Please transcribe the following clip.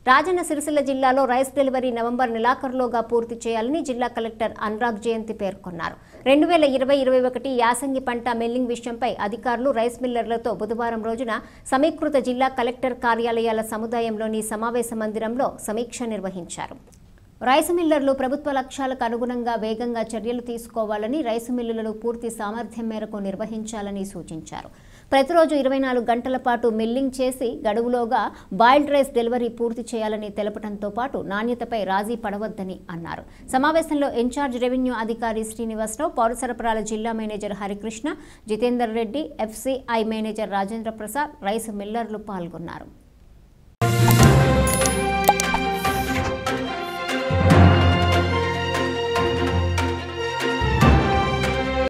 రాజన్న సిరిసిల్ల జిల్లాలో rice delivery November నెలాఖరులోగా పూర్తి చేయాలని జిల్లా కలెక్టర్ అనురాగ్ జయంతి పేర్కొన్నారు రెండు వేల ఇరవై ఇరవై ఒకటి యాసంగి పంట మిల్లింగ్ విషయంపై అధికారులు రైస్ మిల్లర్లతో బుధవారం రోజున సమీకృత జిల్లా కలెక్టర్ కార్యాలయాల సముదాయంలోని సమావేశ మందిరంలో సమీక్ష నిర్వహించారు రైసు మిల్లర్లు ప్రభుత్వ లక్ష్యాలకు అనుగుణంగా వేగంగా చర్యలు తీసుకోవాలని రైసు మిల్లులను పూర్తి సామర్థ్యం మేరకు నిర్వహించాలని సూచించారు ప్రతిరోజు ఇరవై నాలుగు గంటల పాటు మిల్లింగ్ చేసి గడువులోగా బాయిల్డ్ రైస్ డెలివరీ పూర్తి చేయాలని తెలపడంతో పాటు నాణ్యతపై రాజీ పడవద్దని అన్నారు సమావేశంలో ఇన్ఛార్జ్ రెవెన్యూ అధికారి శ్రీనివాసరావు పౌర సరఫరాల జిల్లా manager Harikrishna Jitender Reddy FCI manager Rajendra Prasad rice మిల్లర్లు పాల్గొన్నారు